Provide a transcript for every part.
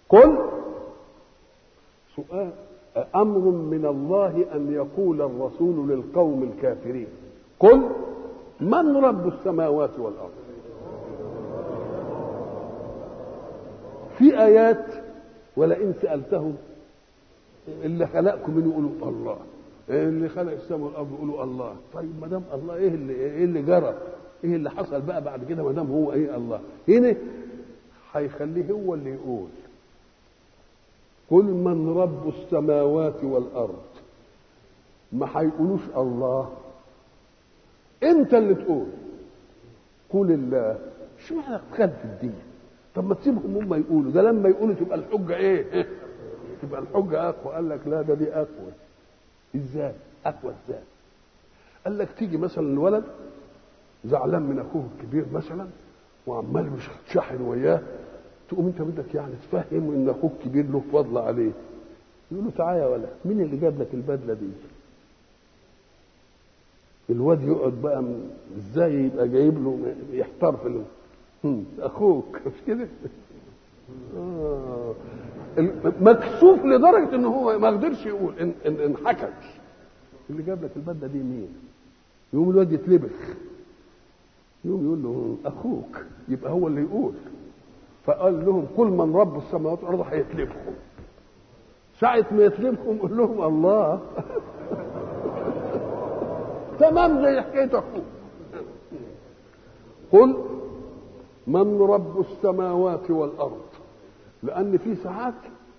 قل سؤال امر من الله ان يقول الرسول للقوم الكافرين قل من رب السماوات والارض في ايات ولئن سالتهم اللي خلقكم من يقولوا الله اللي خلق السماء والارض يقولوا الله طيب ما دام الله ايه اللي ايه اللي جرى ايه اللي حصل بقى بعد كده ما دام هو ايه الله هنا هيخليه هو اللي يقول قل من رب السماوات والارض ما هيقولوش الله انت اللي تقول قل الله شو معنى تخالف الدين طب ما تسيبهم هم يقولوا ده لما يقولوا تبقى الحجه ايه تبقى الحجه اقوى قال لك لا ده دي اقوى ازاي اقوى ازاي قال لك تيجي مثلا الولد زعلان من اخوه الكبير مثلا وعمال مش شاحن وياه تقوم انت بدك يعني تفهم ان اخوك كبير له فضل عليه يقول له تعالى يا ولد مين اللي جاب لك البدله دي الواد يقعد بقى من ازاي يبقى جايب له يحتار في اخوك مش كده آه. مكسوف لدرجه ان هو ما قدرش يقول ان ان, إن حكت اللي جاب لك البدله دي مين يقوم الواد يتلبخ يقوم يقول له اخوك يبقى هو اللي يقول فقال لهم كل من رب السماوات والارض هيتلبخوا ساعة ما يتلبخوا قول لهم الله تمام زي حكاية أخوك قل من رب السماوات والأرض لأن في ساعات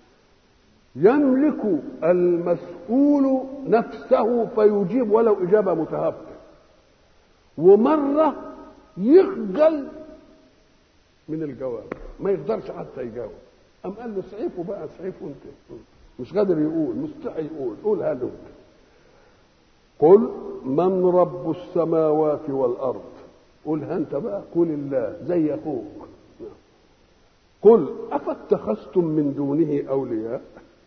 يملك المسؤول نفسه فيجيب ولو إجابة متهافته ومرة يخجل من الجواب ما يقدرش حتى يجاوب أم قال له سعيفه بقى سعيفه أنت مش قادر يقول مستحي يقول قول هذا أنت قل من رب السماوات والأرض قل أنت بقى قل الله زي أخوك قل أفاتخذتم من دونه أولياء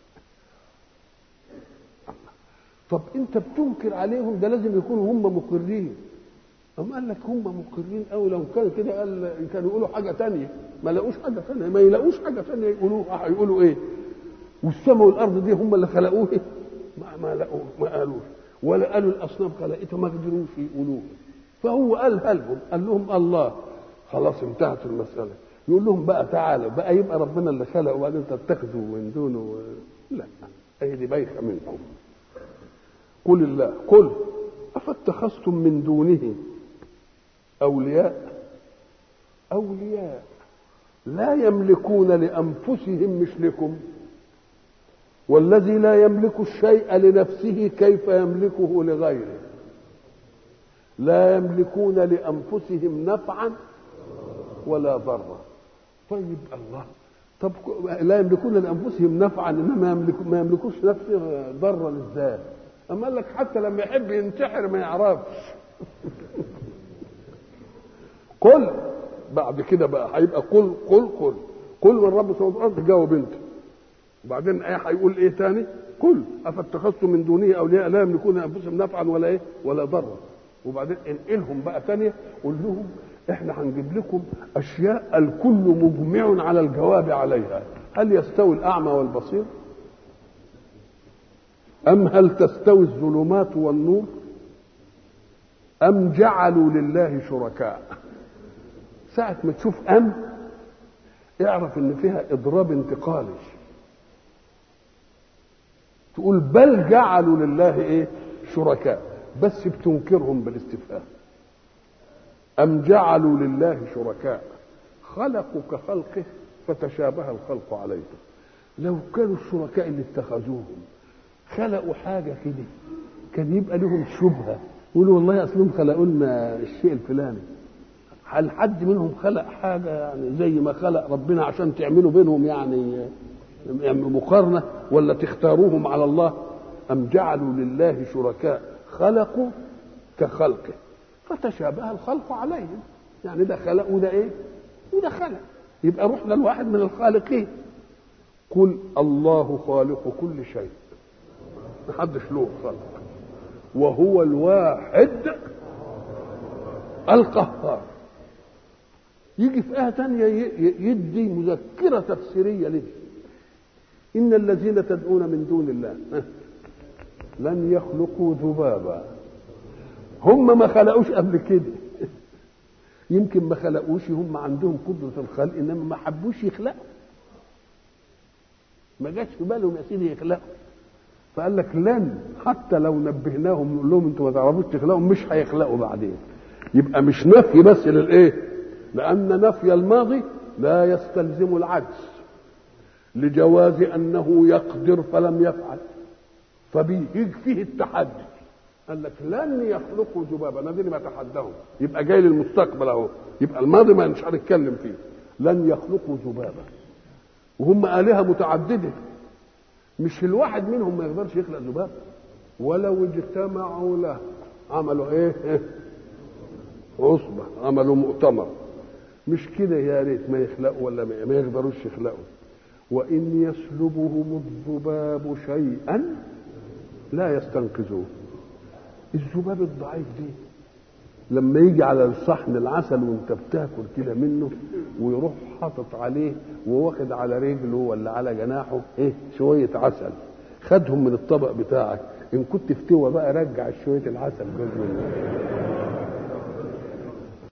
طب أنت بتنكر عليهم ده لازم يكونوا هم مقرين أم قال لك هم مقرين أوي لو كان كده قال كانوا يقولوا حاجة تانية ما لاقوش حاجة تانية ما يلاقوش حاجة تانية يقولوها هيقولوا إيه والسماء والأرض دي هم اللي خلقوه ما ما لقوه ما قالوش ولا قالوا الأصنام خلقتها ما قدروش يقولوها فهو قالها لهم قال لهم الله خلاص انتهت المسألة يقول لهم بقى تعالوا بقى يبقى ربنا اللي خلق وبعدين تتخذوا من دونه لا هي دي بايخة منكم قل الله قل أفاتخذتم من دونه أولياء أولياء لا يملكون لأنفسهم مش لكم والذي لا يملك الشيء لنفسه كيف يملكه لغيره لا يملكون لأنفسهم نفعا ولا ضرا طيب الله طب لا يملكون لانفسهم نفعا انما يملك ما يملكوش نفسه ضرا ازاي؟ اما قال لك حتى لما يحب ينتحر ما يعرفش قل بعد كده بقى هيبقى قل قل قل قل من رب السماوات والارض جاوب انت وبعدين ايه هيقول ايه تاني؟ قل افاتخذتم من دونه اولياء لا يملكون لانفسهم نفعا ولا ايه؟ ولا ضرا وبعدين انقلهم بقى تانية قول لهم احنا هنجيب لكم اشياء الكل مجمع على الجواب عليها هل يستوي الاعمى والبصير ام هل تستوي الظلمات والنور ام جعلوا لله شركاء ساعة ما تشوف ام اعرف ان فيها اضراب انتقالي تقول بل جعلوا لله ايه شركاء بس بتنكرهم بالاستفهام أم جعلوا لله شركاء خلقوا كخلقه فتشابه الخلق عليهم لو كانوا الشركاء اللي اتخذوهم خلقوا حاجة كده كان يبقى لهم شبهة يقولوا والله أصلهم خلقوا لنا الشيء الفلاني هل حد منهم خلق حاجة يعني زي ما خلق ربنا عشان تعملوا بينهم يعني, يعني مقارنة ولا تختاروهم على الله أم جعلوا لله شركاء خلقوا كخلقه فتشابه الخلق عليهم يعني ده خلق وده ايه وده خلق يبقى رحنا لواحد من الخالقين قل الله خالق كل شيء محدش له خلق وهو الواحد القهار يجي في آية تانية يدي مذكرة تفسيرية ليه إن الذين تدعون من دون الله لن يخلقوا ذبابا هم ما خلقوش قبل كده يمكن ما خلقوش هم عندهم قدرة الخلق إنما ما حبوش يخلقوا ما جاش في بالهم يا سيدي يخلقوا فقال لك لن حتى لو نبهناهم نقول لهم انتوا ما تعرفوش تخلقوا مش هيخلقوا بعدين يبقى مش نفي بس للايه لان نفي الماضي لا يستلزم العجز لجواز انه يقدر فلم يفعل فبيجي فيه التحدي قال لك لن يخلقوا ذبابا انا دي ما تحداهم يبقى جاي للمستقبل اهو يبقى الماضي ما مش هنتكلم فيه لن يخلقوا ذبابا وهم آلهة متعددة مش الواحد منهم ما يقدرش يخلق ذباب ولو اجتمعوا له عملوا ايه, إيه؟ عصبة عملوا مؤتمر مش كده يا ريت ما يخلقوا ولا ما يقدروش يخلقوا وإن يسلبهم الذباب شيئا لا يستنقذوه الذباب الضعيف دي لما يجي على الصحن العسل وانت بتاكل كده منه ويروح حاطط عليه وواخد على رجله ولا على جناحه ايه شويه عسل خدهم من الطبق بتاعك ان كنت فتوى بقى رجع شويه العسل دول منه